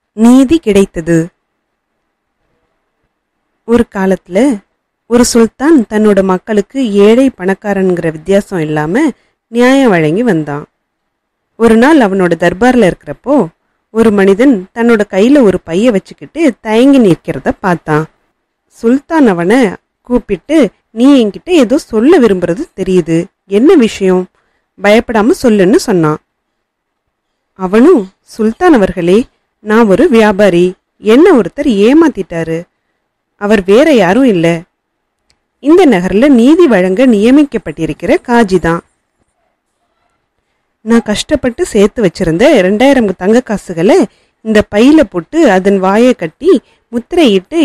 நீதி கிடைத்தது ஒரு காலத்துல ஒரு சுல்தான் தன்னோட மக்களுக்கு ஏழை பணக்காரன்கிற வித்தியாசம் இல்லாம நியாயம் வழங்கி வந்தான் ஒரு நாள் அவனோட தர்பார்ல இருக்கிறப்போ ஒரு மனிதன் தன்னோட கையில ஒரு பைய வச்சுக்கிட்டு தயங்கி நிற்கிறத பார்த்தான் சுல்தான் அவனை கூப்பிட்டு நீ என்கிட்ட ஏதோ சொல்ல விரும்புறது தெரியுது என்ன விஷயம் பயப்படாம சொல்லுன்னு சொன்னான் அவனும் சுல்தான் அவர்களே நான் ஒரு வியாபாரி என்ன ஒருத்தர் ஏமாத்திட்டாரு அவர் வேற யாரும் இல்ல இந்த நகர்ல நீதி வழங்க நியமிக்கப்பட்டிருக்கிற காஜி தான் நான் கஷ்டப்பட்டு சேர்த்து வச்சிருந்த ரெண்டாயிரம் தங்க காசுகளை இந்த பையில போட்டு அதன் வாயை கட்டி முத்திரையிட்டு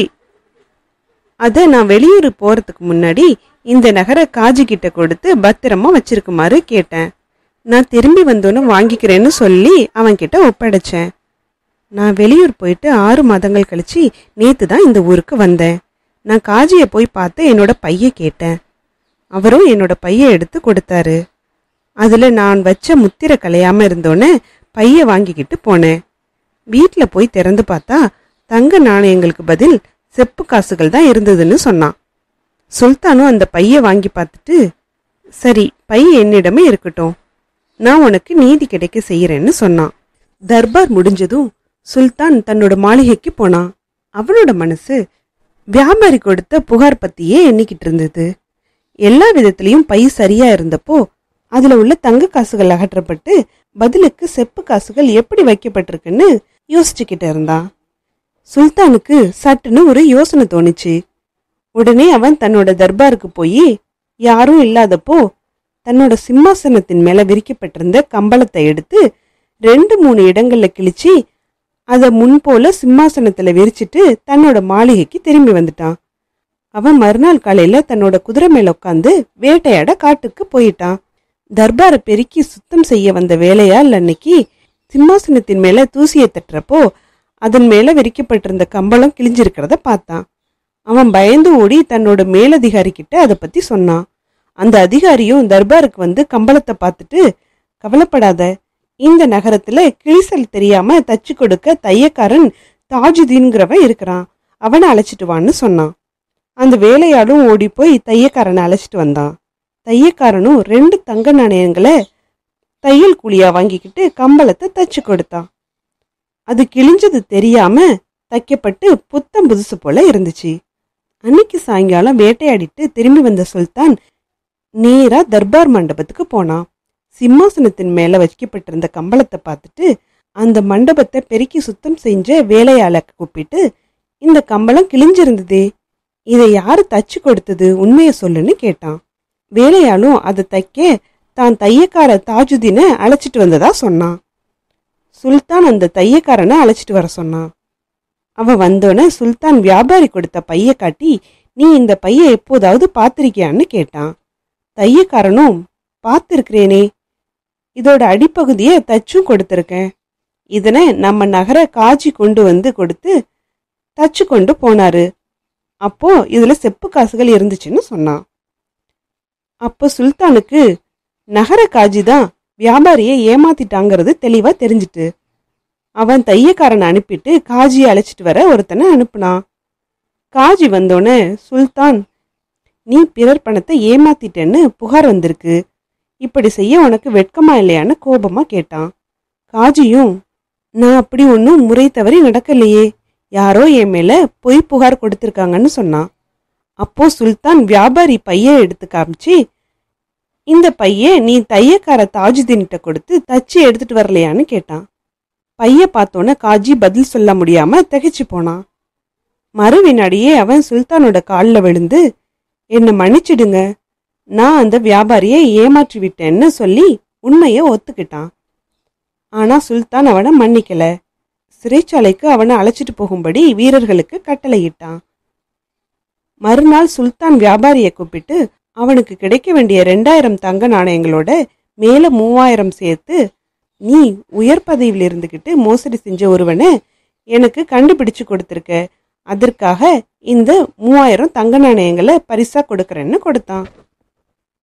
அதை நான் வெளியூர் போறதுக்கு முன்னாடி இந்த நகர காஜி கிட்ட கொடுத்து பத்திரமா வச்சிருக்குமாறு கேட்டேன் நான் திரும்பி வந்தோன்னு வாங்கிக்கிறேன்னு சொல்லி அவன்கிட்ட ஒப்படைச்சேன் நான் வெளியூர் போயிட்டு ஆறு மாதங்கள் கழிச்சு நேத்து தான் இந்த ஊருக்கு வந்தேன் நான் காஜியை போய் பார்த்து என்னோட பைய கேட்டேன் அவரும் என்னோட பைய எடுத்து கொடுத்தாரு அதுல நான் வச்ச முத்திரை கலையாம இருந்தோன்னே பைய வாங்கிக்கிட்டு போனேன் வீட்டில் போய் திறந்து பார்த்தா தங்க நாணயங்களுக்கு பதில் செப்பு காசுகள் தான் இருந்ததுன்னு சொன்னான் சுல்தானும் அந்த பைய வாங்கி பார்த்துட்டு சரி பை என்னிடமே இருக்கட்டும் நான் உனக்கு நீதி கிடைக்க செய்யறேன்னு சொன்னான் தர்பார் முடிஞ்சதும் சுல்தான் தன்னோட மாளிகைக்கு போனான் அவனோட மனசு வியாபாரி கொடுத்த புகார் பத்தியே எண்ணிக்கிட்டு இருந்தது எல்லா விதத்திலையும் பை சரியா இருந்தப்போ அதுல உள்ள தங்க காசுகள் அகற்றப்பட்டு பதிலுக்கு செப்பு காசுகள் எப்படி வைக்கப்பட்டிருக்குன்னு யோசிச்சுக்கிட்டு இருந்தான் சுல்தானுக்கு சட்டுன்னு ஒரு யோசனை தோணுச்சு உடனே அவன் தன்னோட தர்பாருக்கு போய் யாரும் இல்லாதப்போ தன்னோட சிம்மாசனத்தின் மேல விரிக்கப்பட்டிருந்த கம்பளத்தை எடுத்து ரெண்டு மூணு இடங்கள்ல கிழிச்சு அதை முன்போல சிம்மாசனத்துல விரிச்சிட்டு தன்னோட மாளிகைக்கு திரும்பி வந்துட்டான் அவன் மறுநாள் காலையில தன்னோட குதிரை மேல உட்காந்து வேட்டையாட காட்டுக்கு போயிட்டான் தர்பாரை பெருக்கி சுத்தம் செய்ய வந்த வேலையால் அன்னைக்கு சிம்மாசனத்தின் மேல தூசியை தட்டுறப்போ அதன் மேல விரிக்கப்பட்டிருந்த கம்பளம் கிழிஞ்சிருக்கிறத பார்த்தான் அவன் பயந்து ஓடி தன்னோட மேலதிகாரி கிட்ட அதை பத்தி சொன்னான் அந்த அதிகாரியும் தர்பாருக்கு வந்து கம்பளத்தை பார்த்துட்டு கவலைப்படாத இந்த நகரத்துல கிழிசல் தெரியாம தச்சு கொடுக்க தையக்காரன் தாஜுதீன்கிறவன் இருக்கிறான் அவனை அழைச்சிட்டு வான்னு சொன்னான் அந்த வேலையாளும் ஓடி போய் தையக்காரனை அழைச்சிட்டு வந்தான் தையக்காரனும் ரெண்டு தங்க நாணயங்களை தையல் கூலியா வாங்கிக்கிட்டு கம்பளத்தை தச்சு கொடுத்தான் அது கிழிஞ்சது தெரியாம தைக்கப்பட்டு புத்தம் புதுசு போல இருந்துச்சு அன்னைக்கு சாயங்காலம் வேட்டையாடிட்டு திரும்பி வந்த சுல்தான் நேரா தர்பார் மண்டபத்துக்கு போனான் சிம்மாசனத்தின் மேல வைக்கப்பட்டிருந்த கம்பளத்தை பார்த்துட்டு அந்த மண்டபத்தை பெருக்கி சுத்தம் செஞ்ச வேலையாள கூப்பிட்டு இந்த கம்பளம் கிழிஞ்சிருந்ததே இதை யாரு தச்சு கொடுத்தது உண்மையை சொல்லுன்னு கேட்டான் வேலையாளும் அதை தைக்க தான் தையக்கார தாஜுதீனை அழைச்சிட்டு வந்ததா சொன்னான் சுல்தான் அந்த தையக்காரனை அழைச்சிட்டு வர சொன்னான் அவன் வந்தோடனே சுல்தான் வியாபாரி கொடுத்த பைய காட்டி நீ இந்த பைய எப்போதாவது பார்த்திருக்கியான்னு கேட்டான் தையக்காரனும் பார்த்திருக்கிறேனே இதோட அடிப்பகுதியை தச்சும் கொடுத்துருக்கேன் இதனை நம்ம நகர காஜி கொண்டு வந்து கொடுத்து தச்சு கொண்டு போனாரு அப்போ இதுல செப்பு காசுகள் இருந்துச்சுன்னு சொன்னான் அப்போ சுல்தானுக்கு நகர காஜி தான் வியாபாரியை ஏமாத்திட்டாங்கிறது தெளிவா தெரிஞ்சிட்டு அவன் தையக்காரனை அனுப்பிட்டு காஜியை அழைச்சிட்டு வர ஒருத்தனை அனுப்புனான் காஜி வந்தோடனே சுல்தான் நீ பிறர் பணத்தை ஏமாத்திட்டேன்னு புகார் வந்திருக்கு இப்படி செய்ய உனக்கு வெட்கமா இல்லையான்னு கோபமா கேட்டான் காஜியும் நான் அப்படி ஒன்றும் முறை தவறி நடக்கலையே யாரோ என் மேல பொய் புகார் கொடுத்திருக்காங்கன்னு சொன்னான் அப்போ சுல்தான் வியாபாரி பைய எடுத்து காமிச்சு இந்த பைய நீ தையக்கார தாஜுதீன்கிட்ட கொடுத்து தச்சு எடுத்துட்டு வரலையான்னு கேட்டான் பைய பார்த்தோன்னே காஜி பதில் சொல்ல முடியாம திகைச்சு போனான் மறு வினாடியே அவன் சுல்தானோட காலில் விழுந்து என்னை மன்னிச்சிடுங்க நான் அந்த வியாபாரியை ஏமாற்றி விட்டேன்னு சொல்லி உண்மையை ஒத்துக்கிட்டான் ஆனா சுல்தான் அவனை மன்னிக்கல சிறைச்சாலைக்கு அவனை அழைச்சிட்டு போகும்படி வீரர்களுக்கு கட்டளையிட்டான் மறுநாள் சுல்தான் வியாபாரியை கூப்பிட்டு அவனுக்கு கிடைக்க வேண்டிய ரெண்டாயிரம் தங்க நாணயங்களோட மேல மூவாயிரம் சேர்த்து நீ உயர் பதவியில் இருந்துகிட்டு மோசடி செஞ்ச ஒருவனை எனக்கு கண்டுபிடிச்சு கொடுத்துருக்க அதற்காக இந்த மூவாயிரம் தங்க நாணயங்களை பரிசா கொடுக்கறேன்னு கொடுத்தான்